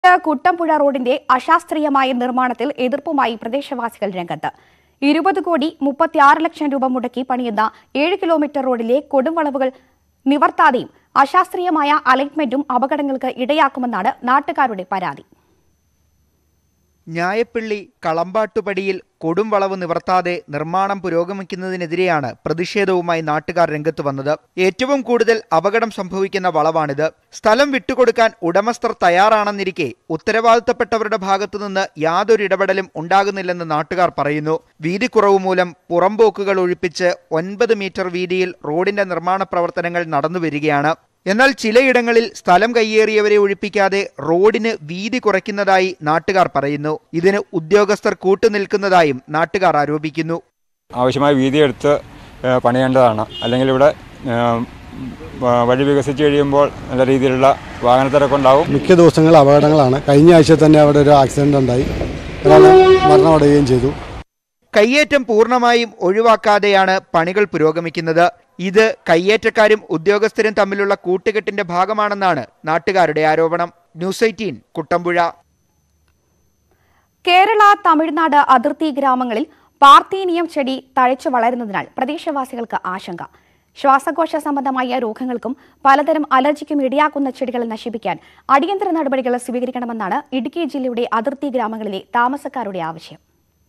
കുട്ടമ്പുഴ റോഡിന്റെ അശാസ്ത്രീയമായ നിർമ്മാണത്തിൽ എതിർപ്പുമായി പ്രദേശവാസികൾ രംഗത്ത് ഇരുപത് കോടി മുപ്പത്തിയാറ് ലക്ഷം രൂപ മുടക്കി പണിയുന്ന ഏഴ് കിലോമീറ്റർ റോഡിലെ കൊടുംവളവുകൾ നിവർത്താതെയും അശാസ്ത്രീയമായ അലൈൻമെന്റും അപകടങ്ങൾക്ക് ഇടയാക്കുമെന്നാണ് നാട്ടുകാരുടെ പരാതി ഞായപ്പിള്ളി കളമ്പാട്ടുപടിയിൽ കൊടും വളവ് നിവർത്താതെ നിർമ്മാണം പുരോഗമിക്കുന്നതിനെതിരെയാണ് പ്രതിഷേധവുമായി നാട്ടുകാർ രംഗത്ത് വന്നത് ഏറ്റവും കൂടുതൽ അപകടം സംഭവിക്കുന്ന വളവാണിത് സ്ഥലം വിട്ടുകൊടുക്കാൻ ഉടമസ്ഥർ തയ്യാറാണെന്നിരിക്കെ ഉത്തരവാദിത്തപ്പെട്ടവരുടെ ഭാഗത്തുനിന്ന് യാതൊരു ഇടപെടലും ഉണ്ടാകുന്നില്ലെന്ന് നാട്ടുകാർ പറയുന്നു വീതിക്കുറവ് മൂലം പുറംപോക്കുകൾ ഒഴിപ്പിച്ച് ഒൻപത് മീറ്റർ വീതിയിൽ റോഡിന്റെ നിർമ്മാണ പ്രവർത്തനങ്ങൾ നടന്നുവരികയാണ് എന്നാൽ ചിലയിടങ്ങളിൽ സ്ഥലം കയ്യേറിയവരെ ഒഴിപ്പിക്കാതെ റോഡിന് വീതി കുറയ്ക്കുന്നതായി നാട്ടുകാർ പറയുന്നു ഇതിന് ഉദ്യോഗസ്ഥർ കൂട്ടുനിൽക്കുന്നതായും നാട്ടുകാർ ആരോപിക്കുന്നു ആവശ്യമായ വീതി എടുത്ത് ഏഹ്, പണിയേണ്ടതാണ് അല്ലെങ്കിൽ ഇവിടെ ഏഹ്, വ- വഴി വികസിച്ച് കഴിയുമ്പോൾ നല്ല രീതിയിലുള്ള വാഹനത്തിരക്കുണ്ടാവും മിക്ക ദിവസങ്ങൾ അപകടങ്ങളാണ് കഴിഞ്ഞ ആഴ്ച തന്നെ അവിടെ ഒരു ആക്സിഡന്റ് ഉണ്ടായി ഒരാൾ മരണമടയുകയും ചെയ്തു കയ്യേറ്റം പൂർണ്ണമായും ഒഴിവാക്കാതെയാണ് പണികൾ പുരോഗമിക്കുന്നത് ഇത് കയ്യേറ്റക്കാരും ഉദ്യോഗസ്ഥരും തമ്മിലുള്ള കൂട്ടുകെട്ടിന്റെ ഭാഗമാണെന്നാണ് നാട്ടുകാരുടെ ആരോപണം ന്യൂസ് എയ്റ്റീൻ കുട്ടമ്പുഴ കേരള തമിഴ്നാട് അതിർത്തി ഗ്രാമങ്ങളിൽ പാർത്തീനിയം ചെടി തഴച്ചു വളരുന്നതിനാൽ പ്രദേശവാസികൾക്ക് ആശങ്ക ശ്വാസകോശ സംബന്ധമായ രോഗങ്ങൾക്കും പലതരം അലർജിക്കും ഇടയാക്കുന്ന ചെടികൾ നശിപ്പിക്കാൻ അടിയന്തര നടപടികൾ സ്വീകരിക്കണമെന്നാണ് ഇടുക്കി ജില്ലയുടെ അതിർത്തി ഗ്രാമങ്ങളിലെ താമസക്കാരുടെ ആവശ്യം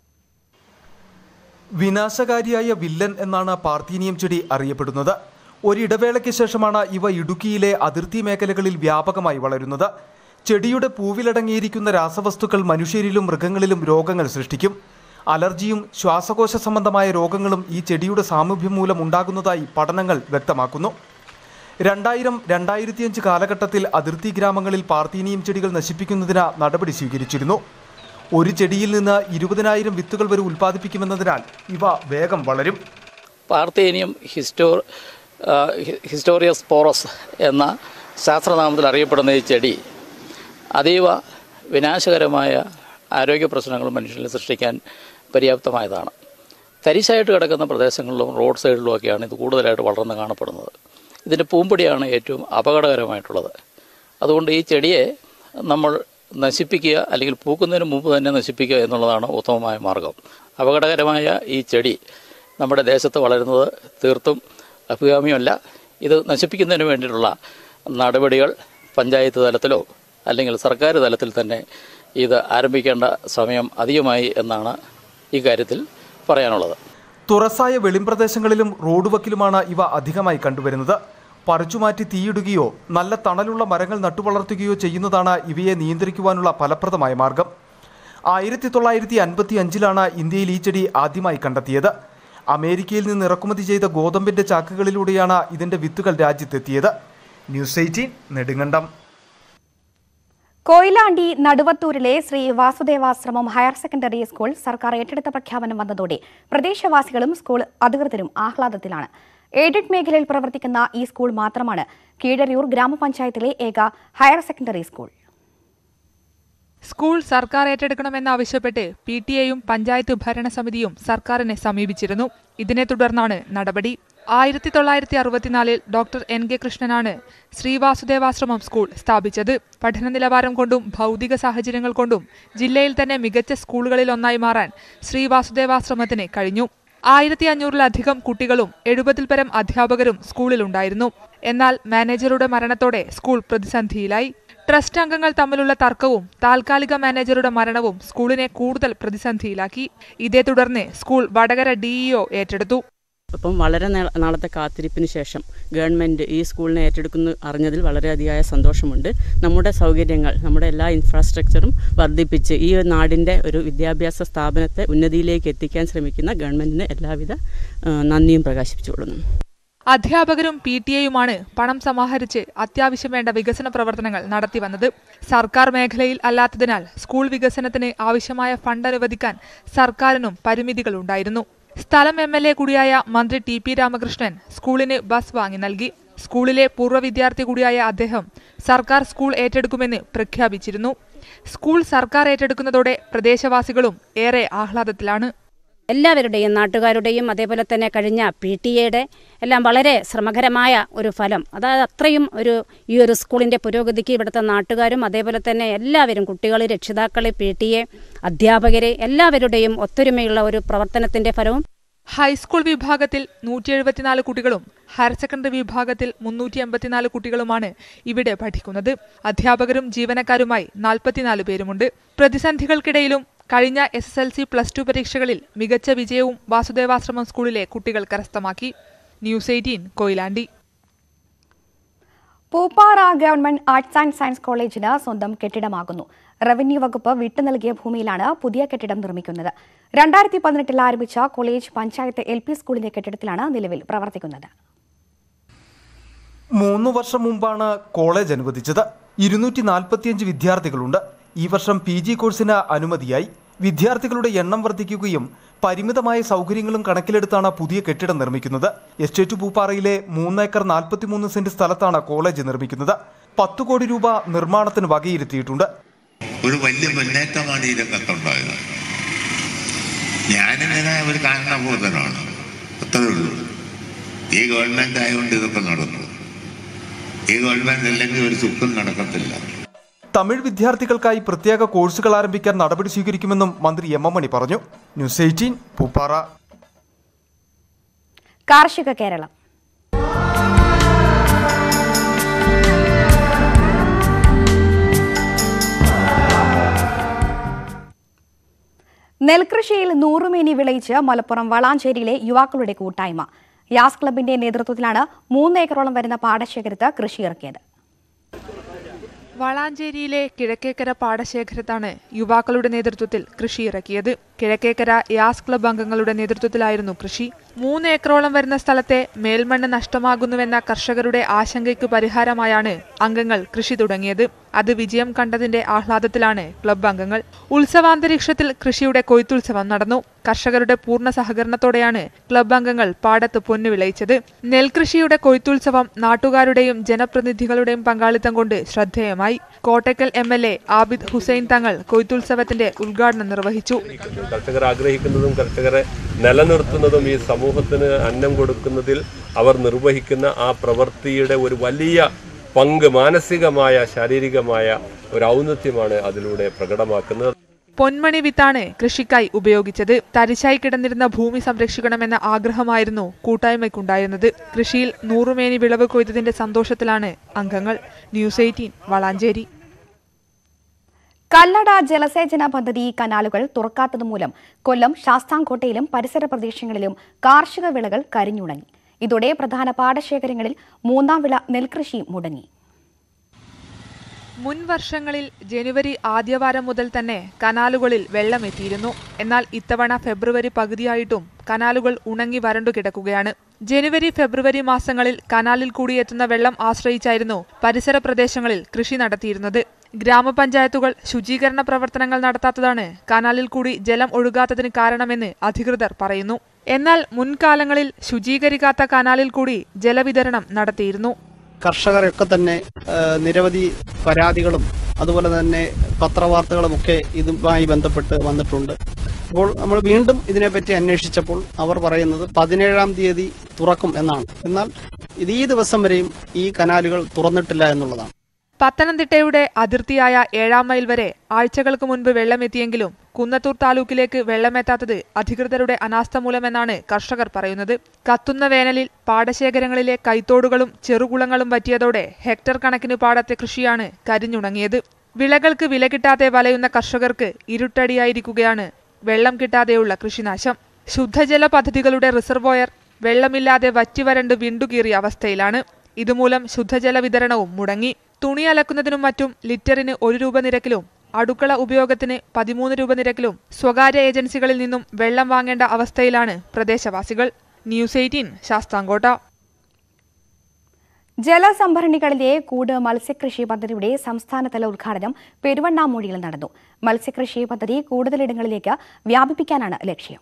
വിനാശകാരിയായ വില്ലൻ എന്നാണ് പാർത്തീനിയം ചെടി അറിയപ്പെടുന്നത് ഒരിടവേളയ്ക്ക് ശേഷമാണ് ഇവ ഇടുക്കിയിലെ അതിർത്തി മേഖലകളിൽ വ്യാപകമായി വളരുന്നത് ചെടിയുടെ പൂവിലടങ്ങിയിരിക്കുന്ന രാസവസ്തുക്കൾ മനുഷ്യരിലും മൃഗങ്ങളിലും രോഗങ്ങൾ സൃഷ്ടിക്കും അലർജിയും ശ്വാസകോശ സംബന്ധമായ രോഗങ്ങളും ഈ ചെടിയുടെ സാമീപ്യം മൂലം ഉണ്ടാകുന്നതായി പഠനങ്ങൾ വ്യക്തമാക്കുന്നു രണ്ടായിരം രണ്ടായിരത്തിയഞ്ച് കാലഘട്ടത്തിൽ അതിർത്തി ഗ്രാമങ്ങളിൽ പാർത്തീനിയം ചെടികൾ നശിപ്പിക്കുന്നതിന് നടപടി സ്വീകരിച്ചിരുന്നു ഒരു ചെടിയിൽ നിന്ന് ഇരുപതിനായിരം വിത്തുകൾ വരെ ഉൽപ്പാദിപ്പിക്കുമെന്നതിനാൽ ഇവ വേഗം വളരും പാർത്തേനിയം ഹിസ്റ്റോ ആ, ഹി- ഹിസ്റ്റോറിയസ് പോറസ് എന്ന ശാസ്ത്രനാമത്തിൽ അറിയപ്പെടുന്ന ഈ ചെടി അതീവ വിനാശകരമായ ആരോഗ്യ പ്രശ്നങ്ങൾ മനുഷ്യരിൽ സൃഷ്ടിക്കാൻ പര്യാപ്തമായതാണ് തരിശായിട്ട് കിടക്കുന്ന പ്രദേശങ്ങളിലും റോഡ് സൈഡിലുമൊക്കെയാണ് ഇത് കൂടുതലായിട്ട് വളർന്ന് കാണപ്പെടുന്നത് ഇതിൻ്റെ പൂമ്പൊടിയാണ് ഏറ്റവും അപകടകരമായിട്ടുള്ളത് അതുകൊണ്ട് ഈ ചെടിയെ നമ്മൾ നശിപ്പിക്കുക അല്ലെങ്കിൽ പൂക്കുന്നതിന് മുമ്പ് തന്നെ നശിപ്പിക്കുക എന്നുള്ളതാണ് ഉത്തമമായ മാർഗം അപകടകരമായ ഈ ചെടി നമ്മുടെ ദേശത്ത് വളരുന്നത് തീർത്തും അഭികാമ്യമല്ല ഇത് നശിപ്പിക്കുന്നതിന് വേണ്ടിയിട്ടുള്ള നടപടികൾ പഞ്ചായത്ത് തലത്തിലോ അല്ലെങ്കിൽ സർക്കാർ തലത്തിൽ തന്നെ ഇത് ആരംഭിക്കേണ്ട സമയം അധികമായി എന്നാണ് ഈ കാര്യത്തിൽ പറയാനുള്ളത് തുറസായ വെളിമ്പ്രദേശങ്ങളിലും റോഡ് വക്കിലുമാണ് ഇവ അധികമായി കണ്ടുവരുന്നത് പറിച്ചുമാറ്റി തീയിടുകയോ നല്ല തണലുള്ള മരങ്ങൾ നട്ടുവളർത്തുകയോ ചെയ്യുന്നതാണ് ഇവയെ നിയന്ത്രിക്കുവാനുള്ള ഫലപ്രദമായ മാർഗം ആയിരത്തി തൊള്ളായിരത്തി അൻപത്തി അഞ്ചിലാണ് ഇന്ത്യയിൽ ഈ ചെടി ആദ്യമായി കണ്ടെത്തിയത് അമേരിക്കയിൽ നിന്ന് ഇറക്കുമതി ചെയ്ത ഗോതമ്പിന്റെ ചാക്കുകളിലൂടെയാണ് ഇതിന്റെ വിത്തുകൾ രാജ്യത്തെത്തിയത് ന്യൂസ് എയ്റ്റീൻ നെടുങ്കണ്ടം കൊയിലാണ്ടി നടുവത്തൂരിലെ Sree Vasudevashramam higher secondary school സർക്കാർ ഏറ്റെടുത്ത പ്രഖ്യാപനം വന്നതോടെ പ്രദേശവാസികളും സ്കൂൾ അധികൃതരും ആഹ്ലാദത്തിലാണ് എയ്ഡഡ് മേഖലയിൽ പ്രവർത്തിക്കുന്ന ഈ സ്കൂൾ മാത്രമാണ് കീഴരിയൂർ ഗ്രാമപഞ്ചായത്തിലെ ഏക ഹയർ സെക്കൻഡറി സ്കൂൾ സ്കൂൾ സർക്കാർ ഏറ്റെടുക്കണമെന്നാവശ്യപ്പെട്ട് പി ടി എയും പഞ്ചായത്ത് ഭരണസമിതിയും സർക്കാരിനെ സമീപിച്ചിരുന്നു ഇതിനെ തുടർന്നാണ് നടപടി ആയിരത്തി തൊള്ളായിരത്തി അറുപത്തിനാലിൽ ഡോക്ടർ എൻ കെ കൃഷ്ണനാണ് ശ്രീവാസുദേവാശ്രമം സ്കൂൾ സ്ഥാപിച്ചത് പഠന നിലവാരം കൊണ്ടും ഭൗതിക സാഹചര്യങ്ങൾ കൊണ്ടും ജില്ലയിൽ തന്നെ മികച്ച സ്കൂളുകളിൽ ഒന്നായി മാറാൻ ശ്രീവാസുദേവാശ്രമത്തിന് കഴിഞ്ഞു ആയിരത്തി അഞ്ഞൂറിലധികം കുട്ടികളും എഴുപതിൽ പരം അധ്യാപകരും സ്കൂളിലുണ്ടായിരുന്നു എന്നാൽ മാനേജറുടെ മരണത്തോടെ സ്കൂൾ പ്രതിസന്ധിയിലായി ട്രസ്റ്റ് അംഗങ്ങൾ തമ്മിലുള്ള തർക്കവും താൽക്കാലിക മാനേജറുടെ മരണവും സ്കൂളിനെ കൂടുതൽ പ്രതിസന്ധിയിലാക്കി ഇതേ തുടർന്ന് സ്കൂൾ വടകര ഡിഇഒ ഏറ്റെടുത്തു അപ്പം വളരെ നാ- നാളത്തെ കാത്തിരിപ്പിന് ശേഷം ഗവൺമെൻറ് ഈ സ്കൂളിനെ ഏറ്റെടുക്കുന്നു അറിഞ്ഞതിൽ വളരെയധികമായ സന്തോഷമുണ്ട് നമ്മുടെ സൗകര്യങ്ങൾ നമ്മുടെ എല്ലാ ഇൻഫ്രാസ്ട്രക്ചറും വർദ്ധിപ്പിച്ച് ഈ ഒരു നാടിൻ്റെ ഒരു വിദ്യാഭ്യാസ സ്ഥാപനത്തെ ഉന്നതിയിലേക്ക് എത്തിക്കാൻ ശ്രമിക്കുന്ന ഗവൺമെൻറ്റിന് എല്ലാവിധ ആ, നന്ദിയും പ്രകാശിപ്പിച്ചുകൊള്ളുന്നു അധ്യാപകരും പി ടി എയുമാണ് പണം സമാഹരിച്ച് അത്യാവശ്യം വേണ്ട വികസന പ്രവർത്തനങ്ങൾ നടത്തിവന്നത് സർക്കാർ മേഖലയിൽ അല്ലാത്തതിനാൽ സ്കൂൾ വികസനത്തിന് ആവശ്യമായ ഫണ്ട് അനുവദിക്കാൻ സർക്കാരിനും പരിമിതികളുണ്ടായിരുന്നു സ്ഥലം എം എൽ എ കൂടിയായ മന്ത്രി ടി പി രാമകൃഷ്ണൻ സ്കൂളിന് ബസ് വാങ്ങി നൽകി സ്കൂളിലെ പൂർവ്വ വിദ്യാർത്ഥി കൂടിയായ അദ്ദേഹം സർക്കാർ സ്കൂൾ ഏറ്റെടുക്കുമെന്ന് പ്രഖ്യാപിച്ചിരുന്നു സ്കൂൾ സർക്കാർ ഏറ്റെടുക്കുന്നതോടെ പ്രദേശവാസികളും ഏറെ ആഹ്ലാദത്തിലാണ് എല്ലാവരുടെയും നാട്ടുകാരുടെയും അതേപോലെ തന്നെ കഴിഞ്ഞ പി ടി എയുടെ എല്ലാം വളരെ ശ്രമകരമായ ഒരു ഫലം അതായത് അത്രയും ഒരു ഈ ഒരു സ്കൂളിൻ്റെ പുരോഗതിക്ക് ഇവിടുത്തെ നാട്ടുകാരും അതേപോലെ തന്നെ എല്ലാവരും കുട്ടികൾ രക്ഷിതാക്കൾ പി ടി എ അധ്യാപകർ എല്ലാവരുടെയും ഒത്തൊരുമയുള്ള ഒരു പ്രവർത്തനത്തിൻ്റെ ഫലവും ഹൈസ്കൂൾ വിഭാഗത്തിൽ നൂറ്റി എഴുപത്തിനാല് കുട്ടികളും ഹയർ സെക്കൻഡറി വിഭാഗത്തിൽ മുന്നൂറ്റി എൺപത്തിനാല് കുട്ടികളുമാണ് ഇവിടെ പഠിക്കുന്നത് അധ്യാപകരും ജീവനക്കാരുമായി നാൽപ്പത്തിനാല് പേരുമുണ്ട് പ്രതിസന്ധികൾക്കിടയിലും കഴിഞ്ഞ S S L C plus two പരീക്ഷകളിൽ മികച്ച വിജയവും വാസുദേവാശ്രമം സ്കൂളിലെ കുട്ടികൾ കരസ്ഥമാക്കി news eighteen Koyilandy Pooppara government arts and science കോളേജിന് സ്വന്തം കെട്ടിടമാകുന്നു റവന്യൂ വകുപ്പ് വിട്ടു നൽകിയ ഭൂമിയിലാണ് പുതിയ കെട്ടിടം നിർമ്മിക്കുന്നത് രണ്ടായിരത്തി പതിനെട്ടിൽ ആരംഭിച്ച കോളേജ് പഞ്ചായത്ത് എൽ പി സ്കൂളിന്റെ കെട്ടിടത്തിലാണ് നിലവിൽ പ്രവർത്തിക്കുന്നത് മൂന്ന് വർഷം മുമ്പാണ് കോളേജ് അനുവദിച്ചത് ഇരുന്നൂറ്റി നാൽപ്പത്തിയഞ്ച് വിദ്യാർത്ഥികളുണ്ട് ഈ വർഷം പി ജി കോഴ്സിന് അനുമതിയായി വിദ്യാർത്ഥികളുടെ എണ്ണം വർദ്ധിക്കുകയും പരിമിതമായ സൗകര്യങ്ങളും കണക്കിലെടുത്താണ് പുതിയ കെട്ടിടം നിർമ്മിക്കുന്നത് എസ്റ്റേറ്റ് പൂപ്പാറയിലെ മൂന്നേക്കർ നാൽപ്പത്തിമൂന്ന് സെന്റ് സ്ഥലത്താണ് കോളേജ് നിർമ്മിക്കുന്നത് പത്ത് കോടി രൂപ നിർമ്മാണത്തിന് വകയിരുത്തിയിട്ടുണ്ട് ഒരു വലിയ മുന്നേറ്റമാണ് ഈ രംഗത്തുണ്ടായത് ഞാനിങ്ങനെ ഒരു കാരണഭൂതനാണ് അത്രേ ഉള്ളൂ ഈ ഗവൺമെന്റ് ആയതുകൊണ്ട് ഇതൊക്കെ നടന്നു ഈ ഗവൺമെന്റ് അല്ലെങ്കിൽ ഒരു സുഖം നടക്കത്തില്ല തമിഴ് വിദ്യാർത്ഥികൾക്കായി പ്രത്യേക കോഴ്സുകൾ ആരംഭിക്കാൻ നടപടി സ്വീകരിക്കുമെന്നും മന്ത്രി എം എം മണി പറഞ്ഞു ന്യൂസ് എയ്റ്റീൻ പൂപ്പാറ കാർഷിക കേരളം നെൽകൃഷിയിൽ നൂറുമേനി വിളയിച്ച് മലപ്പുറം വളാഞ്ചേരിയിലെ യുവാക്കളുടെ കൂട്ടായ്മ യാസ് ക്ലബിന്റെ നേതൃത്വത്തിലാണ് മൂന്ന് ഏക്കറോളം വരുന്ന പാടശേഖരത്ത് കൃഷിയിറക്കിയത് വളാഞ്ചേരിയിലെ കിഴക്കേക്കര പാടശേഖരത്താണ് യുവാക്കളുടെ നേതൃത്വത്തിൽ കൃഷി ഇറക്കിയത് കിഴക്കേക്കര യാസ് ക്ലബ് അംഗങ്ങളുടെ നേതൃത്വത്തിലായിരുന്നു കൃഷി മൂന്ന് ഏക്കറോളം വരുന്ന സ്ഥലത്തെ മേൽമണ്ണ് നഷ്ടമാകുന്നുവെന്ന കർഷകരുടെ ആശങ്കയ്ക്ക് പരിഹാരമായാണ് അംഗങ്ങൾ കൃഷി തുടങ്ങിയത് അത് വിജയം കണ്ടതിന്റെ ആഹ്ലാദത്തിലാണ് ക്ലബ് അംഗങ്ങൾ ഉത്സവാന്തരീക്ഷത്തിൽ കൃഷിയുടെ കൊയ്ത്തുത്സവം നടന്നു കർഷകരുടെ പൂർണ്ണ സഹകരണത്തോടെയാണ് ക്ലബ് അംഗങ്ങൾ പാടത്ത് പൊന്നു വിളയിച്ചത് നെൽകൃഷിയുടെ കൊയ്ത്തുത്സവം നാട്ടുകാരുടെയും ജനപ്രതിനിധികളുടെയും പങ്കാളിത്തം കൊണ്ട് ശ്രദ്ധേയമായി Kottakkal M L A Abid Hussain Thangal കൊയ്ത്തുത്സവത്തിന്റെ ഉദ്ഘാടനം നിർവഹിച്ചു കർഷകർ ആഗ്രഹിക്കുന്നതും കർഷകരെ നിലനിർത്തുന്നതും ഈ സമൂഹത്തിന് അന്നം കൊടുക്കുന്നതിൽ അവർ നിർവഹിക്കുന്ന ആ പ്രവൃത്തിയുടെ ഒരു വലിയ പങ്ക് മാനസികമായ ശാരീരികമായ ഒരു ഔന്നത്യമാണ് അതിലൂടെ പ്രകടമാക്കുന്നത് പൊന്മണി വിത്താണ് കൃഷിക്കായി ഉപയോഗിച്ചത് തരിശായി കിടന്നിരുന്ന ഭൂമി സംരക്ഷിക്കണമെന്ന ആഗ്രഹമായിരുന്നു കൂട്ടായ്മയ്ക്കുണ്ടായിരുന്നത് കൃഷിയിൽ നൂറുമേനി വിളവ് കൊയ്തതിന്റെ സന്തോഷത്തിലാണ് അംഗങ്ങൾ ന്യൂസ് എയ്റ്റീൻ വളാഞ്ചേരി കല്ലട ജലസേചന പദ്ധതി കനാലുകൾ തുറക്കാത്തതുമൂലം കൊല്ലം ശാസ്താംകോട്ടയിലും പരിസര പ്രദേശങ്ങളിലും കാർഷിക വിളകൾ കരിഞ്ഞുണങ്ങി ഇതോടെ പ്രധാന പാടശേഖരങ്ങളിൽ മൂന്നാം വിള നെൽകൃഷിയും മുടങ്ങി മുൻ വർഷങ്ങളിൽ ജനുവരി ആദ്യവാരം മുതൽ തന്നെ കനാലുകളിൽ വെള്ളമെത്തിയിരുന്നു എന്നാൽ ഇത്തവണ ഫെബ്രുവരി പകുതിയായിട്ടും കനാലുകൾ ഉണങ്ങി വരണ്ടു കിടക്കുകയാണ് ജനുവരി ഫെബ്രുവരി മാസങ്ങളിൽ കനാലിൽ കൂടി എത്തുന്ന വെള്ളം ആശ്രയിച്ചായിരുന്നു പരിസര പ്രദേശങ്ങളിൽ കൃഷി നടത്തിയിരുന്നത് ഗ്രാമപഞ്ചായത്തുകൾ ശുചീകരണ പ്രവർത്തനങ്ങൾ നടത്താത്തതാണ് കനാലിൽ കൂടി ജലം ഒഴുകാത്തതിന് കാരണമെന്ന് അധികൃതർ പറയുന്നു എന്നാൽ മുൻകാലങ്ങളിൽ ശുചീകരിക്കാത്ത കനാലിൽ കൂടി ജലവിതരണം നടത്തിയിരുന്നു കർഷകരൊക്കെ തന്നെ ആ, നിരവധി പരാതികളും അതുപോലെ തന്നെ പത്രവാർത്തകളുമൊക്കെ ഇതുമായി ബന്ധപ്പെട്ട് വന്നിട്ടുണ്ട് അപ്പോൾ നമ്മൾ വീണ്ടും ഇതിനെപ്പറ്റി അന്വേഷിച്ചപ്പോൾ അവർ പറയുന്നത് പതിനേഴാം തീയതി തുറക്കും എന്നാണ് എന്നാൽ ഇത് ഈ ദിവസം വരെയും ഈ കനാലുകൾ തുറന്നിട്ടില്ല എന്നുള്ളതാണ് പത്തനംതിട്ടയുടെ അതിർത്തിയായ ഏഴാം മൈൽ വരെ ആഴ്ചകൾക്ക് മുൻപ് വെള്ളമെത്തിയെങ്കിലും കുന്നത്തൂർ താലൂക്കിലേക്ക് വെള്ളമെത്താത്തത് അധികൃതരുടെ അനാസ്ഥ മൂലമെന്നാണ് കർഷകർ പറയുന്നത് കത്തുന്ന വേനലിൽ പാടശേഖരങ്ങളിലെ കൈത്തോടുകളും ചെറുകുളങ്ങളും പറ്റിയതോടെ ഹെക്ടർ കണക്കിന് പാടത്തെ കൃഷിയാണ് കരിഞ്ഞുണങ്ങിയത് വിളകൾക്ക് വില കിട്ടാതെ വലയുന്ന കർഷകർക്ക് ഇരുട്ടടിയായിരിക്കുകയാണ് വെള്ളം കിട്ടാതെയുള്ള കൃഷിനാശം ശുദ്ധജല പദ്ധതികളുടെ റിസർവോയർ വെള്ളമില്ലാതെ വറ്റിവരണ്ട് വിണ്ടുകീറിയ അവസ്ഥയിലാണ് ഇതുമൂലം ശുദ്ധജല വിതരണവും മുടങ്ങി തുണി അലക്കുന്നതിനും മറ്റും ലിറ്ററിന് ഒരു രൂപ നിരക്കിലും അടുക്കള ഉപയോഗത്തിന് പതിമൂന്ന് രൂപ നിരക്കിലും സ്വകാര്യ ഏജൻസികളിൽ നിന്നും വെള്ളം വാങ്ങേണ്ട അവസ്ഥയിലാണ് പ്രദേശവാസികൾ ന്യൂസ് എയ്റ്റീൻ ശാസ്താംകോട്ട ജലസംഭരണികളിലെ കൂട് മത്സ്യകൃഷി പദ്ധതിയുടെ സംസ്ഥാനതല ഉദ്ഘാടനം പെരുവണ്ണാമൂഴിയിൽ നടന്നു മത്സ്യകൃഷി പദ്ധതി കൂടുതലിടങ്ങളിലേക്ക് വ്യാപിപ്പിക്കാനാണ് ലക്ഷ്യം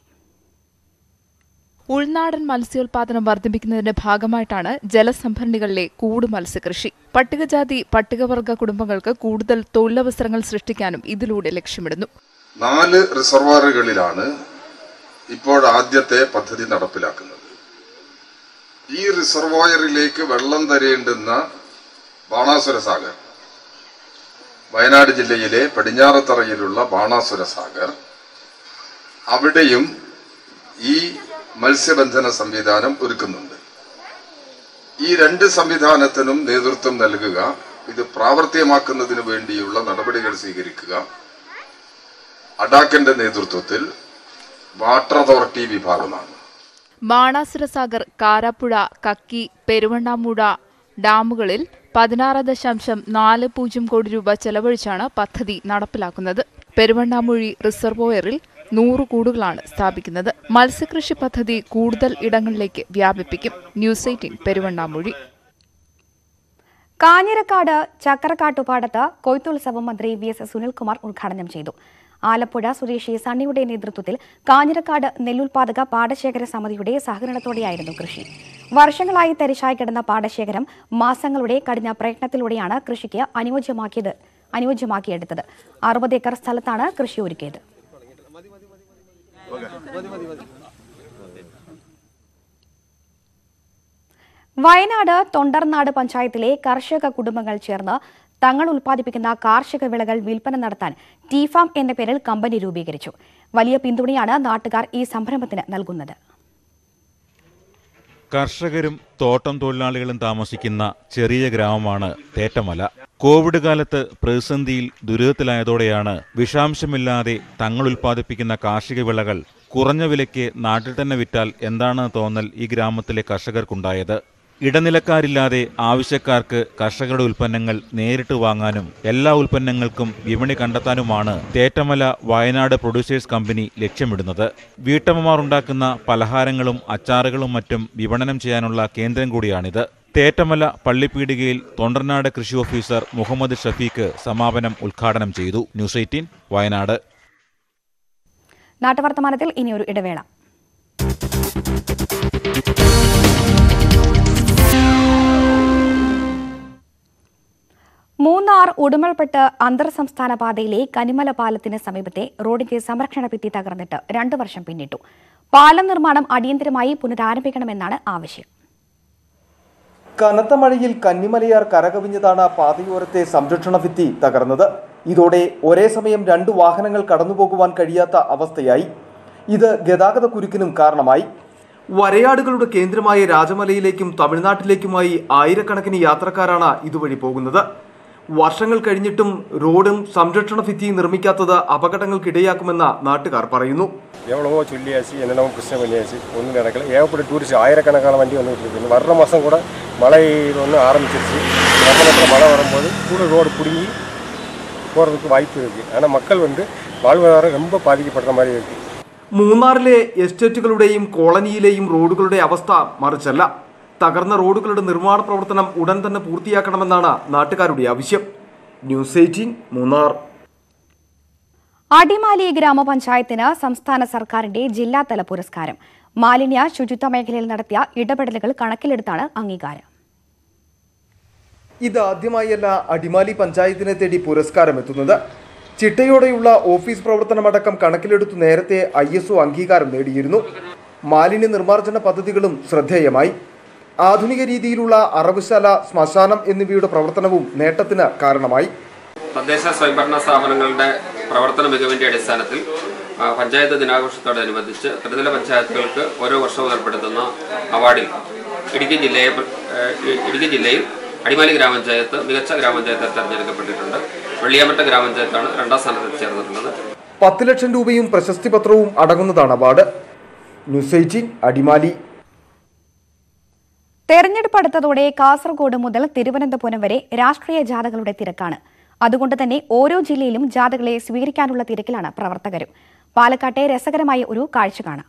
ഉൾനാടൻ മത്സ്യോൽപാദനം വർദ്ധിപ്പിക്കുന്നതിന്റെ ഭാഗമായിട്ടാണ് ജലസംഭരണികളിലെ കൂട് മത്സ്യകൃഷി പട്ടികജാതി പട്ടികവർഗ കുടുംബങ്ങൾക്ക് കൂടുതൽ തൊഴിലവസരങ്ങൾ സൃഷ്ടിക്കാനും ഇതിലൂടെ ലക്ഷ്യമിടുന്നു നാല് റിസർവറുകളിലാണ് ഇപ്പോൾ ആദ്യത്തെ പദ്ധതി നടപ്പിലാക്കുന്നത് ഈ റിസർവോയറിലേക്ക് വെള്ളം തരേണ്ടുന്ന ബാണാസുര സാഗർ വയനാട് ജില്ലയിലെ പടിഞ്ഞാറത്തറയിലുള്ള ബാണാസുര സാഗർ അവിടെയും ഈ മത്സ്യബന്ധന സംവിധാനം ഒരുക്കുന്നുണ്ട് ഈ രണ്ട് സംവിധാനത്തിനും നേതൃത്വം നൽകുക ഇത് പ്രാവർത്തികമാക്കുന്നതിന് വേണ്ടിയുള്ള നടപടികൾ സ്വീകരിക്കുക അഡാക്കിന്റെ നേതൃത്വത്തിൽ വാട്ടർ അതോറിറ്റി വിഭാഗമാണ് ബാണാസുര സാഗർ കാരാപ്പുഴ കക്കി പെരുവണ്ണാമൂട ഡാമുകളിൽ പതിനാറ് ദശാംശം നാല് പൂജ്യം കോടി രൂപ ചെലവഴിച്ചാണ് പദ്ധതി നടപ്പിലാക്കുന്നത് പെരുവണ്ണാമൂഴി റിസർവോയറിൽ നൂറ് കൂടുകളാണ് സ്ഥാപിക്കുന്നത് മത്സ്യകൃഷി പദ്ധതി കൂടുതൽ ഇടങ്ങളിലേക്ക് വ്യാപിപ്പിക്കും ന്യൂസ് എയ്റ്റീൻ പെരുവണ്ണാമൂഴി കാഞ്ഞിരക്കാട് ചക്കരക്കാട്ടുപാടത്ത് കൊയ്ത്തുത്സവം മന്ത്രി വി എസ് സുനിൽകുമാർ ഉദ്ഘാടനം ചെയ്തു ആലപ്പുഴ സ്വദേശി സണ്ണിയുടെ നേതൃത്വത്തിൽ കാഞ്ഞിരക്കാട് നെല്ലുൽപാദക പാടശേഖര സമിതിയുടെ സഹകരണത്തോടെയായിരുന്നു കൃഷി വർഷങ്ങളായി തരിശായി കിടന്ന പാടശേഖരം മാസങ്ങളുടെ കഠിന പ്രയത്നത്തിലൂടെയാണ് കൃഷിക്ക് അനുയോജ്യമാക്കിയത് അനുയോജ്യമാക്കിയെടുത്തത് അറുപത് ഏക്കർ സ്ഥലത്താണ് കൃഷി ഒരുക്കിയത് വയനാട് തൊണ്ടർനാട് പഞ്ചായത്തിലെ കർഷക കുടുംബങ്ങൾ ചേർന്ന് തങ്ങൾ ഉൽപ്പാദിപ്പിക്കുന്ന കാർഷിക വിളകൾ വിൽപ്പന നടത്താൻ ടീഫാം എന്ന പേരിൽ കമ്പനി രൂപീകരിച്ചു വലിയ പിന്തുണയാണ് നാട്ടുകാർ ഈ സംരംഭത്തിന് നൽകുന്നത് കർഷകരും തോട്ടം തൊഴിലാളികളും താമസിക്കുന്ന ചെറിയ ഗ്രാമമാണ് തേറ്റമല കോവിഡ് കാലത്ത് പ്രതിസന്ധിയിൽ ദുരിതത്തിലായതോടെയാണ് വിഷാംശമില്ലാതെ തങ്ങൾ ഉൽപ്പാദിപ്പിക്കുന്ന കാർഷിക വിളകൾ കുറഞ്ഞ വിലയ്ക്ക് നാട്ടിൽ തന്നെ വിറ്റാൽ എന്താണെന്ന് തോന്നൽ ഈ ഗ്രാമത്തിലെ കർഷകർക്കുണ്ടായത് ഇടനിലക്കാരില്ലാതെ ആവശ്യക്കാർക്ക് കർഷകരുടെ ഉൽപ്പന്നങ്ങൾ നേരിട്ട് വാങ്ങാനും എല്ലാ ഉൽപ്പന്നങ്ങൾക്കും വിപണി കണ്ടെത്താനുമാണ് തേറ്റമല വയനാട് പ്രൊഡ്യൂസേഴ്സ് കമ്പനി ലക്ഷ്യമിടുന്നത് വീട്ടമ്മമാർ ഉണ്ടാക്കുന്ന പലഹാരങ്ങളും അച്ചാറുകളും മറ്റും വിപണനം ചെയ്യാനുള്ള കേന്ദ്രം കൂടിയാണിത് തേറ്റമല പള്ളിപ്പീടികയിൽ തൊണ്ടർനാട് കൃഷി ഓഫീസർ മുഹമ്മദ് ഷഫീഖ് സമാപനം ഉദ്ഘാടനം ചെയ്തു ന്യൂസ് എയ്റ്റീൻ വയനാട് നാട്ടുവർത്തമാനത്തിൽ ഇനിയൊരു ഇടവേള മൂന്നാർ ഉടുമൽപ്പെട്ട് അന്തർ സംസ്ഥാന പാതയിലെ കനിമല പാലത്തിന് സമീപത്തെ റോഡിന്റെ സംരക്ഷണ ഭിത്തി തകർന്നിട്ട് രണ്ടു വർഷം പിന്നിട്ടു പാലം നിർമ്മാണം അടിയന്തരമായി പുനരാരംഭിക്കണമെന്നാണ് ആവശ്യം കനത്ത മഴയിൽ കന്നിമലയാർ കരകവിഞ്ഞതാണ് പാതയോരത്തെ സംരക്ഷണ ഭിത്തി തകർന്നത് ഇതോടെ ഒരേ സമയം രണ്ട് വാഹനങ്ങൾ കടന്നുപോകുവാൻ കഴിയാത്ത അവസ്ഥയായി ഇത് ഗതാഗത കുരുക്കിനും കാരണമായി വരയാടുകളുടെ കേന്ദ്രമായ രാജമലയിലേക്കും തമിഴ്നാട്ടിലേക്കുമായി ആയിരക്കണക്കിന് യാത്രക്കാരാണ് ഇതുവഴി പോകുന്നത് വർഷങ്ങൾ കഴിഞ്ഞിട്ടും റോഡും സംരക്ഷണ ഭിത്തിയും നിർമ്മിക്കാത്തത് അപകടങ്ങൾക്കിടയാക്കുമെന്ന് നാട്ടുകാർ പറയുന്നു எவ்வளவோ சொல்லியாச்சு என்னென்னவோ பிரச்சனை பண்ணியாச்சு ஒன்றும் நடக்கல ஏகப்பட்ட டூரிஸ்ட் ஆயிரக்கணக்கான வண்டி வந்துட்டு இருக்கு இந்த வர்ற மாதம் கூட மழை ஒன்று ஆரம்பிச்சிருச்சு நம்ம நேரத்தில் மழை வரும்போது கூட ரோடு பிடுங்கி போகிறதுக்கு வாய்ப்பு இருக்குது ஆனால் மக்கள் வந்து வாழ்வாதாரம் ரொம்ப பாதிக்கப்படுற மாதிரி இருக்குது മൂന്നാറിലെ എസ്റ്റേറ്റുകളുടെയും കോളനിയിലെയും റോഡുകളുടെ അവസ്ഥ മറിച്ചല്ല തകർന്ന റോഡുകളുടെ നിർമ്മാണ പ്രവർത്തനം ഉടൻ തന്നെ പൂർത്തിയാക്കണമെന്നാണ് നാട്ടുകാരുടെ ആവശ്യം ന്യൂസ് എയ്റ്റീൻ മൂന്നാർ അടിമാലി ഗ്രാമപഞ്ചായത്തിന് സംസ്ഥാന സർക്കാരിന്റെ ജില്ലാതല പുരസ്കാരം മാലിന്യ ശുചിത്വ മേഖലയിൽ നടത്തിയ ഇടപെടലുകൾ കണക്കിലെടുത്താണ് അംഗീകാരം ഇത് ആദ്യമായല്ല അടിമാലി പഞ്ചായത്തിനെ തേടി പുരസ്കാരം എത്തുന്നത് ചിട്ടയോടെയുള്ള ഓഫീസ് പ്രവർത്തനമടക്കം കണക്കിലെടുത്തു നേരത്തെ ഐ എസ് ഒ അംഗീകാരം നേടിയിരുന്നു മാലിന്യ നിർമ്മാർജ്ജന പദ്ധതികളും ശ്രദ്ധേയമായി ആധുനിക രീതിയിലുള്ള അറവുശാല ശ്മശാനം എന്നിവയുടെ പ്രവർത്തനവും നേട്ടത്തിന് കാരണമായി തദ്ദേശ സ്വയംഭരണ സ്ഥാപനങ്ങളുടെ പ്രവർത്തന മികവിന്റെ അടിസ്ഥാനത്തിൽ ആ, പഞ്ചായത്ത് ദിനാഘോഷത്തോടനുബന്ധിച്ച് ത്രിതല പഞ്ചായത്തുകൾക്ക് ഓരോ വർഷവും ഏർപ്പെടുത്തുന്ന അവാർഡിൽ ഇടുക്കി ജില്ലയെ പ്ര- ഏഹ് ഇ- ഇടുക്കി ജില്ലയിൽ അടിമാലി ഗ്രാമപഞ്ചായത്ത് മികച്ച ഗ്രാമപഞ്ചായത്തായി തെരഞ്ഞെടുക്കപ്പെട്ടിട്ടുണ്ട് വെള്ളിയാമറ്റ ഗ്രാമപഞ്ചായത്താണ് രണ്ടാം സ്ഥാനത്ത് ചേർന്നിട്ടുള്ളത് പത്ത് ലക്ഷം രൂപയും പ്രശസ്തി പത്രവും അടങ്ങുന്നതാണ് അവാർഡ് ന്യൂസ് എയ്റ്റീൻ അടിമാലി തെരഞ്ഞെടുപ്പ് അടുത്തതോടെ കാസർഗോഡ് മുതൽ തിരുവനന്തപുരം വരെ രാഷ്ട്രീയ ജാഥകളുടെ തിരക്കാണ് അതുകൊണ്ട് തന്നെ ഓരോ ജില്ലയിലും ജാഥകളെ സ്വീകരിക്കാനുള്ള തിരക്കിലാണ് പ്രവർത്തകരും പാലക്കാട്ടെ രസകരമായ ഒരു കാഴ്ച കാണാം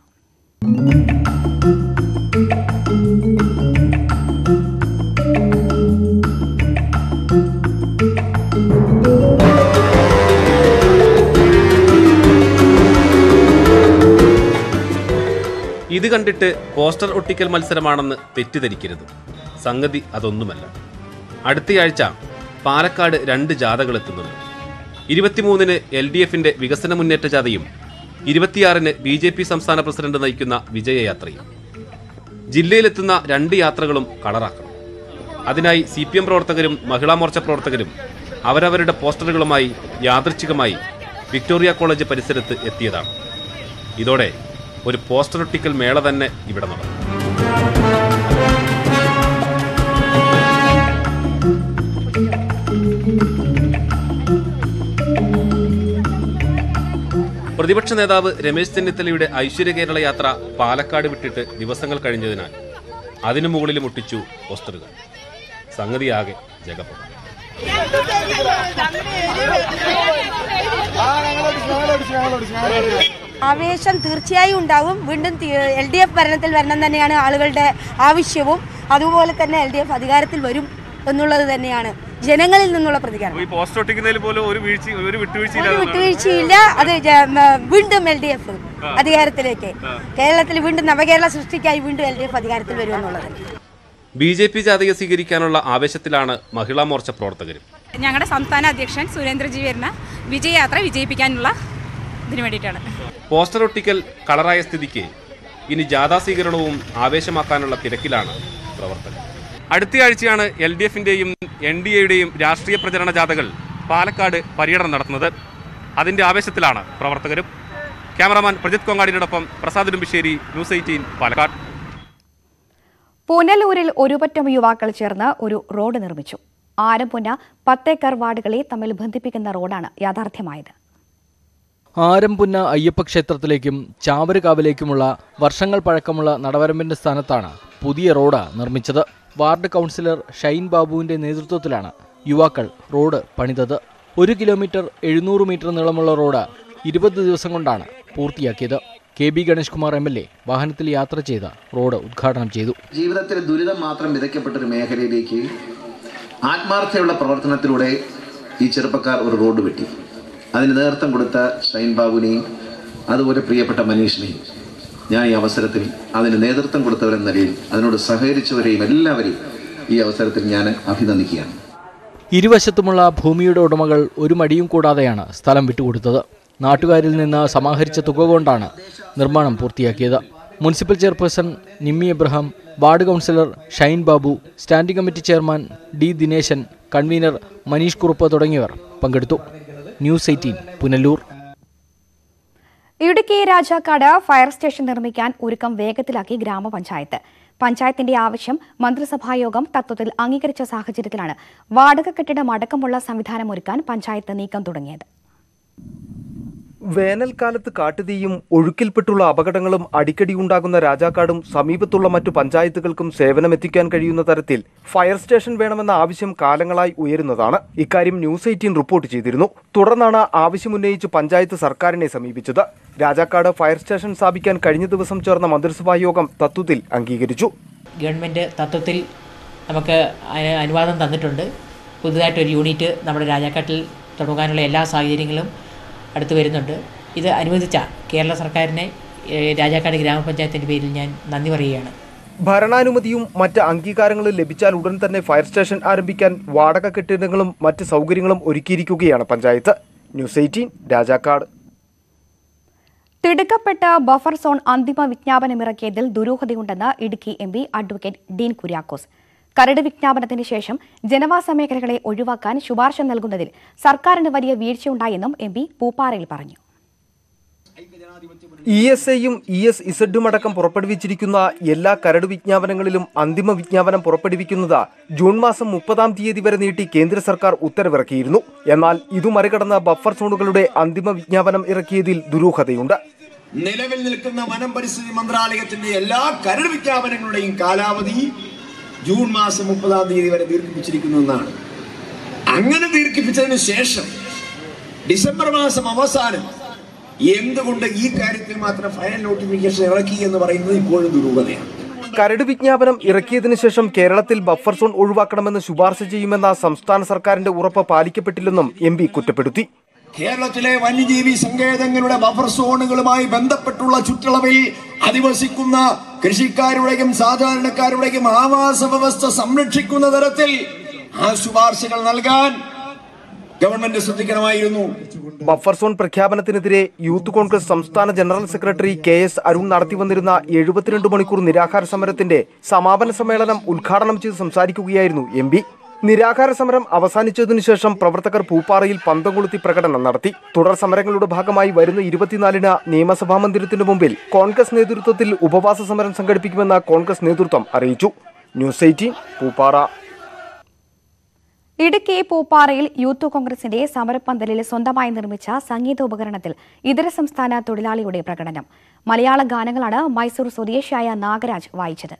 ഇത് കണ്ടിട്ട് പോസ്റ്റർ ഒട്ടിക്കൽ മത്സരമാണെന്ന് തെറ്റിദ്ധരിക്കരുത് സംഗതി അതൊന്നുമല്ല അടുത്തയാഴ്ച പാലക്കാട് രണ്ട് ജാഥകൾ എത്തുന്നുണ്ട് ഇരുപത്തിമൂന്നിന് എൽ ഡി എഫിന്റെ വികസന മുന്നേറ്റ ജാഥയും ഇരുപത്തിയാറിന് ബി ജെ പി സംസ്ഥാന പ്രസിഡന്റ് നയിക്കുന്ന വിജയയാത്രയും ജില്ലയിലെത്തുന്ന രണ്ട് യാത്രകളും കളറാക്കണം അതിനായി സി പി എം പ്രവർത്തകരും മഹിളാ മോർച്ച പ്രവർത്തകരും അവരവരുടെ പോസ്റ്ററുകളുമായി യാദൃച്ഛികമായി വിക്ടോറിയ കോളേജ് പരിസരത്ത് എത്തിയതാണ് ഇതോടെ ഒരു പോസ്റ്റർ ഒട്ടിക്കൽ മേള തന്നെ ഇവിടെ നടന്നു പ്രതിപക്ഷ നേതാവ് രമേശ് ചെന്നിത്തലയുടെ ഐശ്വര്യ കേരള യാത്ര പാലക്കാട് വിട്ടിട്ട് ദിവസങ്ങൾ കഴിഞ്ഞതിനാൽ അതിനു മുകളിലും ഒട്ടിച്ചു പോസ്റ്ററുകൾ സംഗതിയാകെ ജഗപ്പം ആവേശം തീർച്ചയായും ഉണ്ടാവും വീണ്ടും എൽ ഡി എഫ് ഭരണത്തിൽ വരണം തന്നെയാണ് ആളുകളുടെ ആവശ്യവും അതുപോലെ തന്നെ എൽ ഡി എഫ് അധികാരത്തിൽ വരും എന്നുള്ളത് തന്നെയാണ് ജനങ്ങളിൽ നിന്നുള്ള പ്രതികരണം ഈ പോസ്റ്റ് ഒട്ടിക്കുന്നതിൽ പോലും ഒരു വീഴ്ച ഒരു ഒരു വിട്ടുവീഴ്ചയില്ലാതെ വിട്ടുവീഴ്ചയില്ല അത് ജ- മ, വീണ്ടും എൽ ഡി എഫ് അധികാരത്തിലേക്ക് കേരളത്തിൽ വീണ്ടും നവകേരള സൃഷ്ടിക്കായി വീണ്ടും എൽ ഡി എഫ് അധികാരത്തിൽ വരും എന്നുള്ളത് ബി ജെ പി ജാഥയെ സ്വീകരിക്കാനുള്ള ആവേശത്തിലാണ് മഹിളാ മോർച്ച പ്രവർത്തകരും ഞങ്ങളുടെ സംസ്ഥാന അധ്യക്ഷൻ സുരേന്ദ്രജി വരുന്ന വിജയയാത്ര വിജയിപ്പിക്കാനുള്ള ഇതിനു വേണ്ടിയിട്ടാണ് പോസ്റ്റർ ഒട്ടിക്കൽ കളറായ സ്ഥിതിക്ക് ഇനി ജാഥാ സ്വീകരണവും ആവേശമാക്കാനുള്ള തിരക്കിലാണ് പ്രവർത്തകർ അടുത്തയാഴ്ചയാണ് എൽ ഡി എഫിന്റെയും എൻ ഡി എയുടെയും രാഷ്ട്രീയ പ്രചരണ ജാഥകൾ പാലക്കാട് പര്യടനം നടത്തുന്നത് അതിന്റെ ആവേശത്തിലാണ് പ്രവർത്തകരും ക്യാമറാമാൻ പ്രജിത് കൊങ്ങാടിനോടൊപ്പം പ്രസാദ് ഉടുമ്പിശ്ശേരി ന്യൂസ് എയ്റ്റീൻ പാലക്കാട് പുനലൂരിൽ ഒരുപറ്റം യുവാക്കൾ ചേർന്ന് ഒരു റോഡ് നിർമ്മിച്ചു ആരംപുന്ന പത്തേക്കർ വാർഡുകളെ തമ്മിൽ ബന്ധിപ്പിക്കുന്ന റോഡാണ് യാഥാർത്ഥ്യമായത് ആരംപുന്ന അയ്യപ്പ ക്ഷേത്രത്തിലേക്കും ചാവരുകാവിലേക്കുമുള്ള വർഷങ്ങൾ പഴക്കമുള്ള നടവരമ്പിന്റെ സ്ഥാനത്താണ് പുതിയ റോഡ് നിർമ്മിച്ചത് വാർഡ് കൗൺസിലർ ഷൈൻ ബാബുവിന്റെ നേതൃത്വത്തിലാണ് യുവാക്കൾ റോഡ് പണിതത് ഒരു കിലോമീറ്റർ എഴുന്നൂറ് മീറ്റർ നീളമുള്ള റോഡ് ഇരുപത് ദിവസം കൊണ്ടാണ് പൂർത്തിയാക്കിയത് K B Ganesh Kumar M L A വാഹനത്തിൽ യാത്ര ചെയ്ത് റോഡ് ഉദ്ഘാടനം ചെയ്തു ജീവിതത്തിൽ ദുരിതം മാത്രം വിതയ്ക്കപ്പെട്ട ഒരു മേഖലയിലേക്ക് ആത്മാർത്ഥതയുള്ള പ്രവർത്തനത്തിലൂടെ ഈ ചെറുപ്പക്കാർ ഒരു റോഡ് വെട്ടി അതിന് നേതൃത്വം കൊടുത്ത ഷൈൻ ബാബുവിനെയും അതുപോലെ പ്രിയപ്പെട്ട മനീഷിനെയും ഞാൻ ഈ അവസരത്തിൽ അതിന് നേതൃത്വം കൊടുത്തവരെന്ന നിലയിൽ അതിനോട് സഹകരിച്ചവരെയും എല്ലാവരെയും ഈ അവസരത്തിൽ ഞാൻ അഭിനന്ദിക്കുകയാണ് ഇരുവശത്തുമുള്ള ഭൂമിയുടെ ഉടമകൾ ഒരു മടിയും കൂടാതെയാണ് സ്ഥലം വിട്ടുകൊടുത്തത് നാട്ടുകാരിൽ നിന്ന് സമാഹരിച്ച തുക കൊണ്ടാണ് നിർമ്മാണം പൂർത്തിയാക്കിയത് municipal chairperson Nimmi Abraham ward councillor Shine Babu standing committee chairman D Dineshan convener Maneesh Kurup തുടങ്ങിയവർ പങ്കെടുത്തു news eighteen Punalur Idukki Rajakkad fire station നിർമ്മിക്കാൻ ഒരുക്കം വേഗത്തിലാക്കി ഗ്രാമപഞ്ചായത്ത് പഞ്ചായത്തിന്റെ ആവശ്യം മന്ത്രിസഭായോഗം തത്വത്തിൽ അംഗീകരിച്ച സാഹചര്യത്തിലാണ് വാടക കെട്ടിടം അടക്കമുള്ള സംവിധാനം ഒരുക്കാൻ പഞ്ചായത്ത് നീക്കം തുടങ്ങിയത് വേനൽക്കാലത്ത് കാട്ടുതീയും ഒഴുക്കിൽപ്പെട്ടുള്ള അപകടങ്ങളും അടിക്കടി ഉണ്ടാകുന്ന രാജാക്കാടും സമീപത്തുള്ള മറ്റു പഞ്ചായത്തുകൾക്കും സേവനമെത്തിക്കാൻ കഴിയുന്ന തരത്തിൽ ഫയർ സ്റ്റേഷൻ വേണമെന്ന ആവശ്യം കാലങ്ങളായി ഉയരുന്നതാണ് ഇക്കാര്യം ന്യൂസ് എയ്റ്റീൻ റിപ്പോർട്ട് ചെയ്തിരുന്നു തുടർന്നാണ് ആവശ്യമുന്നയിച്ച് പഞ്ചായത്ത് സർക്കാരിനെ സമീപിച്ചത് രാജാക്കാട് ഫയർ സ്റ്റേഷൻ സ്ഥാപിക്കാൻ കഴിഞ്ഞ ദിവസം ചേർന്ന മന്ത്രിസഭാ യോഗം തത്വത്തിൽ അംഗീകരിച്ചു ഗവൺമെൻറ് തത്വത്തിൽ നമുക്ക് അതിന് അനുവാദം തന്നിട്ടുണ്ട് പുതുതായിട്ടൊരു യൂണിറ്റ് നമ്മുടെ രാജാക്കാട്ടിൽ തുടങ്ങാനുള്ള എല്ലാ സാഹചര്യങ്ങളും അടുത്ത് വരുന്നുണ്ട് ഇത് അനുവദിച്ച കേരള സർക്കാരിനെ ഏഹ്, രാജാക്കാട് ഗ്രാമപഞ്ചായത്തിൻ്റെ പേരിൽ ഞാൻ നന്ദി പറയുകയാണ് ഭരണാനുമതിയും മറ്റ് അംഗീകാരങ്ങളും ലഭിച്ചാൽ ഉടൻ തന്നെ ഫയർ സ്റ്റേഷൻ ആരംഭിക്കാൻ വാടക കെട്ടിടങ്ങളും മറ്റ് സൗകര്യങ്ങളും ഒരുക്കിയിരിക്കുകയാണ് പഞ്ചായത്ത് ന്യൂസ് എയ്റ്റീൻ രാജാക്കാട് തിടുക്കപ്പെട്ട ബഫർ സോൺ അന്തിമ വിജ്ഞാപനമിറക്കിയതിൽ ദുരൂഹതയുണ്ടെന്ന് Idukki M P advocate Dean Kuriakose കരട് വിജ്ഞാപനത്തിന് ശേഷം ജനവാസ മേഖലകളെ ഒഴിവാക്കാൻ ശുപാർശ നൽകുന്നതിൽ സർക്കാരിന് വലിയ വീഴ്ചയുണ്ടായെന്നും എം പി പൂപ്പാറയിൽ പറഞ്ഞു ഇ എസ് ഐയും ഇ എസ് ഇസഡും അടക്കം പുറപ്പെടുവിച്ചിരിക്കുന്ന എല്ലാ കരട് വിജ്ഞാപനങ്ങളിലും അന്തിമ വിജ്ഞാപനം പുറപ്പെടുവിക്കുന്നത് ജൂൺ മാസം മുപ്പതാം തീയതി വരെ നീട്ടി കേന്ദ്ര സർക്കാർ ഉത്തരവിറക്കിയിരുന്നു എന്നാൽ ഇതു മറികടന്ന ബഫർ സോണുകളുടെ അന്തിമ വിജ്ഞാപനം ഇറക്കിയതിൽ ദുരൂഹതയുണ്ട് നിലവിൽ നിൽക്കുന്ന വനം പരിസ്ഥിതി മന്ത്രാലയത്തിന്റെ എല്ലാ കരട് വിജ്ഞാപനങ്ങളുടെയും കാലാവധി ജൂൺ മാസം മുപ്പതാം തീയതി വരെ ദീർഘിപ്പിച്ചിരിക്കുന്നു എന്നാണ് അങ്ങനെ ദീർഘിപ്പിച്ചതിന് ശേഷം ഡിസംബർ മാസം അവസാനം എന്തുകൊണ്ട് ഈ കാര്യത്തിൽ മാത്രം ഫൈനൽ നോട്ടിഫിക്കേഷൻ ഇറക്കി എന്ന് പറയുന്നത് ഇപ്പോഴും ദുരൂഹതയാണ് കരട് വിജ്ഞാപനം ഇറക്കിയതിനു ശേഷം കേരളത്തിൽ ബഫർ സോൺ ഒഴിവാക്കണമെന്ന് ശുപാർശ ചെയ്യുമെന്ന സംസ്ഥാന സർക്കാരിന്റെ ഉറപ്പ് പാലിക്കപ്പെട്ടില്ലെന്നും എം പി കുറ്റപ്പെടുത്തി കേരളത്തിലെ വന്യജീവി സങ്കേതങ്ങളുടെ ബഫർ സോണുകളുമായി ബന്ധപ്പെട്ടുള്ള ചുറ്റളവിൽ അധിവസിക്കുന്ന കൃഷിക്കാരുടെയും സാധാരണക്കാരുടെയും ആവാസ വ്യവസ്ഥ സംരക്ഷിക്കുന്ന തരത്തിൽ ആ ശുപാർശകൾ നൽകാൻ ഗവൺമെന്റ് ശ്രദ്ധിക്കണമായിരുന്നു ബഫർ സോൺ പ്രഖ്യാപനത്തിനെതിരെ യൂത്ത് കോൺഗ്രസ് സംസ്ഥാന general secretary K S Arun നടത്തിവന്നിരുന്ന എഴുപത്തിരണ്ട് മണിക്കൂർ നിരാഹാര സമരത്തിന്റെ സമാപന സമ്മേളനം ഉദ്ഘാടനം ചെയ്ത് സംസാരിക്കുകയായിരുന്നു എം പി നിരാഹാര സമരം അവസാനിച്ചതിനു ശേഷം പ്രവർത്തകർ പൂപ്പാറയിൽ പന്തം കൊളുത്തി പ്രകടനം നടത്തി തുടർ സമരങ്ങളുടെ ഭാഗമായി വരുന്ന ഇരുപത്തിനാലിന് നിയമസഭാ മന്ദിരത്തിന് മുമ്പിൽ കോൺഗ്രസ് നേതൃത്വത്തിൽ ഉപവാസ സമരം സംഘടിപ്പിക്കുമെന്ന് കോൺഗ്രസ് നേതൃത്വം അറിയിച്ചു ന്യൂസ് എയ്റ്റീൻ പൂപ്പാറ ഇടുക്കി പൂപ്പാറയിൽ യൂത്ത് കോൺഗ്രസിന്റെ സമരപ്പന്തലിൽ സ്വന്തമായി നിർമ്മിച്ച സംഗീതോപകരണത്തിൽ ഇതര സംസ്ഥാന തൊഴിലാളിയുടെ പ്രകടനം മലയാള ഗാനങ്ങളാണ് മൈസൂർ സ്വദേശിയായ നാഗരാജ് വായിച്ചത്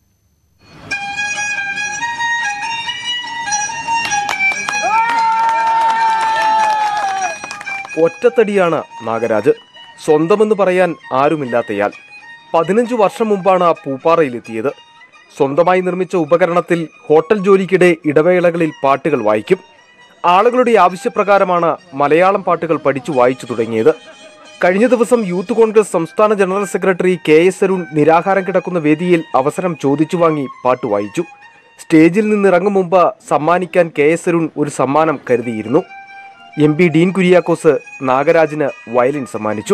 ഒറ്റത്തടിയാണ് നാഗരാജ് സ്വന്തമെന്ന് പറയാൻ ആരുമില്ലാത്തയാൾ പതിനഞ്ച് വർഷം മുമ്പാണ് പൂപ്പാറയിലെത്തിയത് സ്വന്തമായി നിർമ്മിച്ച ഉപകരണത്തിൽ ഹോട്ടൽ ജോലിക്കിടെ ഇടവേളകളിൽ പാട്ടുകൾ വായിക്കും ആളുകളുടെ ആവശ്യപ്രകാരമാണ് മലയാളം പാട്ടുകൾ പഠിച്ചു വായിച്ചു തുടങ്ങിയത് കഴിഞ്ഞ ദിവസം യൂത്ത് കോൺഗ്രസ് സംസ്ഥാന general secretary K S Arun നിരാഹാരം കിടക്കുന്ന വേദിയിൽ അവസരം ചോദിച്ചു വാങ്ങി പാട്ട് വായിച്ചു സ്റ്റേജിൽ നിന്നിറങ്ങും മുമ്പ് സമ്മാനിക്കാൻ കെ എസ് അരുൺ ഒരു സമ്മാനം കരുതിയിരുന്നു എം പി ഡീൻ കുര്യാക്കോസ് നാഗരാജിന് വയലിൻ സമ്മാനിച്ചു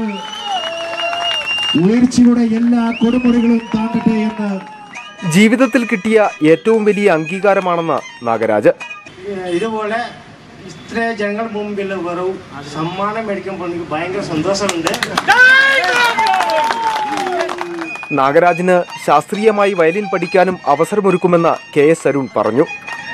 ഉയർച്ചയുടെ എല്ലാ കൊടുമുടികളും താണ്ടട്ടെ എന്ന് ജീവിതത്തിൽ കിട്ടിയ ഏറ്റവും വലിയ അംഗീകാരമാണെന്ന് നാഗരാജ് ഇതുപോലെ ഇത്ര ജനങ്ങൾ മുമ്പിൽ വെറും സമ്മാനം മേടിക്കുമ്പോൾ എനിക്ക് ഭയങ്കര സന്തോഷമുണ്ട് നാഗരാജിന് ശാസ്ത്രീയമായി വയലിൻ പഠിക്കാനും അവസരമൊരുക്കുമെന്ന് കെ എസ് അരുൺ പറഞ്ഞു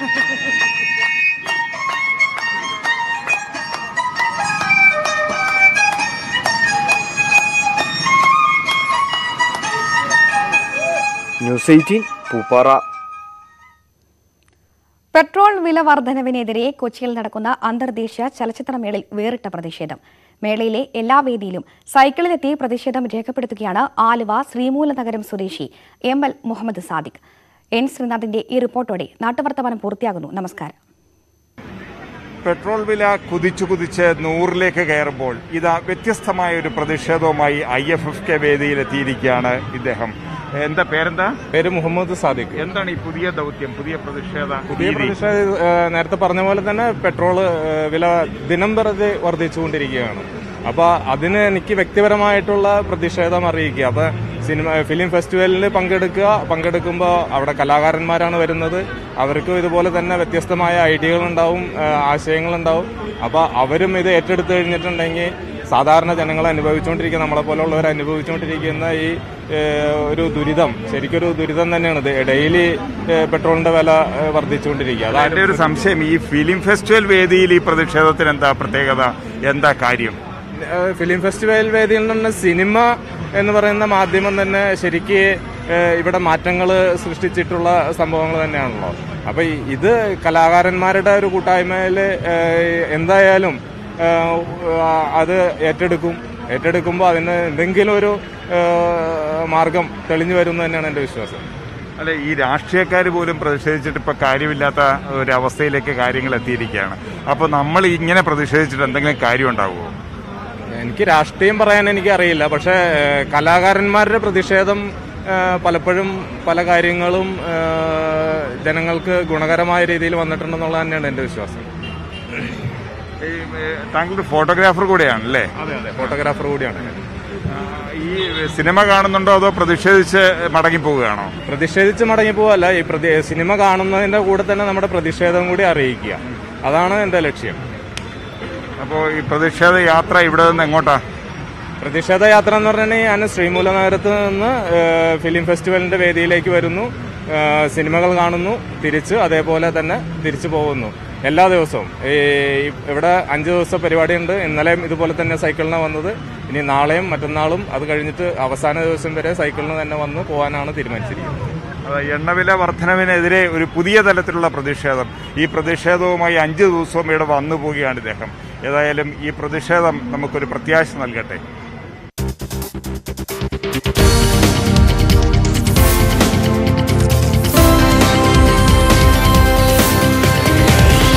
ന്യൂസ് എയ്റ്റീൻ പൂപ്പാറ പെട്രോൾ വില വർധനവിനെതിരെ കൊച്ചിയിൽ നടക്കുന്ന അന്തർദേശീയ ചലച്ചിത്രമേളയിൽ വേറിട്ട പ്രതിഷേധം മേളയിലെ എല്ലാ വേദിയിലും സൈക്കിളിലെത്തി പ്രതിഷേധം രേഖപ്പെടുത്തുകയാണ് ആലുവ ശ്രീമൂലനഗരം സ്വദേശി M L Muhammad Sadiq N ശ്രീനാഥിന്റെ ഈ റിപ്പോർട്ടോടെ നാട്ടുവർത്തമാനം പൂർത്തിയാകുന്നു നമസ്കാരം പെട്രോൾ വില കുതിച്ചു കുതിച്ച് നൂറിലേക്ക് കയറുമ്പോൾ ഇതാ വ്യത്യസ്തമായ ഒരു പ്രതിഷേധവുമായി ഐ എഫ് എഫ് കെ വേദിയിലെത്തിയിരിക്കുകയാണ് ഇദ്ദേഹം എന്താ പേരെന്താ പേര് മുഹമ്മദ് സാദിഖ് എന്താണ് ഈ പുതിയ ദൗത്യം പുതിയ പ്രതിഷേധ പുതിയ രീതി? പ്രതിഷേധം ഏഹ്, നേരത്തെ പറഞ്ഞ പോലെ തന്നെ പെട്രോൾ ഏഹ്, വില ദിനം പ്രതി വർദ്ധിച്ചുകൊണ്ടിരിക്കുകയാണ് അപ്പൊ അതിന് എനിക്ക് വ്യക്തിപരമായിട്ടുള്ള പ്രതിഷേധം അറിയിക്കുക അപ്പൊ സിനിമ ഫിലിം ഫെസ്റ്റിവലിൽ പങ്കെടുക്കുക പങ്കെടുക്കുമ്പോൾ അവിടെ കലാകാരന്മാരാണ് വരുന്നത് അവർക്കും ഇതുപോലെ തന്നെ വ്യത്യസ്തമായ ഐഡിയകൾ ഉണ്ടാവും ആശയങ്ങൾ ഉണ്ടാവും അപ്പൊ അവരും ഇത് ഏറ്റെടുത്ത് കഴിഞ്ഞിട്ടുണ്ടെങ്കിൽ സാധാരണ ജനങ്ങൾ അനുഭവിച്ചുകൊണ്ടിരിക്കുന്ന നമ്മളെ പോലുള്ളവർ അനുഭവിച്ചുകൊണ്ടിരിക്കുന്ന ഈ ഏഹ്, ഒരു ദുരിതം ശരിക്കൊരു ദുരിതം തന്നെയാണ് ഇത് ഡെയിലി ഏഹ്, പെട്രോളിന്റെ വില ഏഹ്, വർദ്ധിച്ചുകൊണ്ടിരിക്കുക അല്ല, എൻ്റെ ഒരു സംശയം ഈ ഫിലിം ഫെസ്റ്റിവൽ വേദിയിൽ ഈ പ്രതിഷേധത്തിന് എന്താ പ്രത്യേകത എന്താ കാര്യം ഏഹ് ഫിലിം ഫെസ്റ്റിവൽ വേദിയിൽ നിന്ന് സിനിമ എന്ന് പറയുന്ന മാധ്യമം തന്നെ ശരിക്ക് ഏഹ് ഇവിടെ മാറ്റങ്ങൾ സൃഷ്ടിച്ചിട്ടുള്ള സംഭവങ്ങൾ തന്നെയാണല്ലോ അപ്പൊ ഈ- ഇത് കലാകാരന്മാരുടെ ഒരു കൂട്ടായ്മയിൽ എന്തായാലും ഏഹ് അത് ഏറ്റെടുക്കും ഏറ്റെടുക്കുമ്പോൾ അതിന് എന്തെങ്കിലും ഒരു ഏഹ് മാർഗം തെളിഞ്ഞു വരും എന്ന് തന്നെയാണ് എൻ്റെ വിശ്വാസം അല്ല ഈ രാഷ്ട്രീയക്കാർ പോലും പ്രതിഷേധിച്ചിട്ട് ഇപ്പൊ കാര്യമില്ലാത്ത ഒരു അവസ്ഥയിലേക്ക് കാര്യങ്ങൾ എത്തിയിരിക്കുകയാണ് അപ്പോൾ നമ്മൾ ഇങ്ങനെ പ്രതിഷേധിച്ചിട്ട് എന്തെങ്കിലും കാര്യം ഉണ്ടാവുമോ എനിക്ക് രാഷ്ട്രീയം പറയാൻ എനിക്ക് അറിയില്ല പക്ഷേ ഏഹ്, കലാകാരന്മാരുടെ പ്രതിഷേധം ഏഹ്, പലപ്പോഴും പല കാര്യങ്ങളും ഏഹ്, ജനങ്ങൾക്ക് ഗുണകരമായ രീതിയിൽ വന്നിട്ടുണ്ടെന്നുള്ളത് തന്നെയാണ് എൻ്റെ വിശ്വാസം ഈ ഏ, താങ്കളുടെ ഫോട്ടോഗ്രാഫർ കൂടെയാണ് അല്ലേ അതെ അതെ ഫോട്ടോഗ്രാഫർ കൂടിയാണ് ഈ സിനിമ കാണുന്നുണ്ടോ അതോ പ്രതിഷേധിച്ച് മടങ്ങി പോവുകയാണോ പ്രതിഷേധിച്ച് മടങ്ങി പോവല്ല ഈ പ്രതി സിനിമ കാണുന്നതിന്റെ കൂടെ തന്നെ നമ്മുടെ പ്രതിഷേധം കൂടി അറിയിക്കുക അതാണ് എൻ്റെ ലക്ഷ്യം അപ്പോൾ ഈ പ്രതിഷേധ യാത്ര ഇവിടെ നിന്ന് എങ്ങോട്ടാ പ്രതിഷേധ യാത്ര എന്ന് പറഞ്ഞാൽ ഞാൻ ശ്രീമൂലനഗരത്ത് നിന്ന് ഏഹ്, ഫിലിം ഫെസ്റ്റിവലിന്റെ വേദിയിലേക്ക് വരുന്നു ഏഹ്, സിനിമകൾ കാണുന്നു തിരിച്ച് അതേപോലെ തന്നെ തിരിച്ചു പോകുന്നു എല്ലാ ദിവസവും ഈ ഇവിടെ അഞ്ച് ദിവസം പരിപാടിയുണ്ട് ഇന്നലെയും ഇതുപോലെ തന്നെ സൈക്കിളിന് വന്നത് ഇനി നാളെയും മറ്റന്നാളും അത് കഴിഞ്ഞിട്ട് അവസാന ദിവസം വരെ സൈക്കിളിന് തന്നെ വന്ന് പോകാനാണ് തീരുമാനിച്ചിരിക്കുന്നത് അത് എണ്ണവില വർധനവിനെതിരെ ഒരു പുതിയ തലത്തിലുള്ള പ്രതിഷേധം ഈ പ്രതിഷേധവുമായി അഞ്ച് ദിവസവും ഇവിടെ വന്നു പോവുകയാണ് ഇദ്ദേഹം ഏതായാലും ഈ പ്രതിഷേധം നമുക്കൊരു പ്രത്യാശ നൽകട്ടെ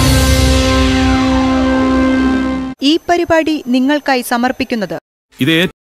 ഈ പരിപാടി നിങ്ങൾക്കായി സമർപ്പിക്കുന്നത് ഇത്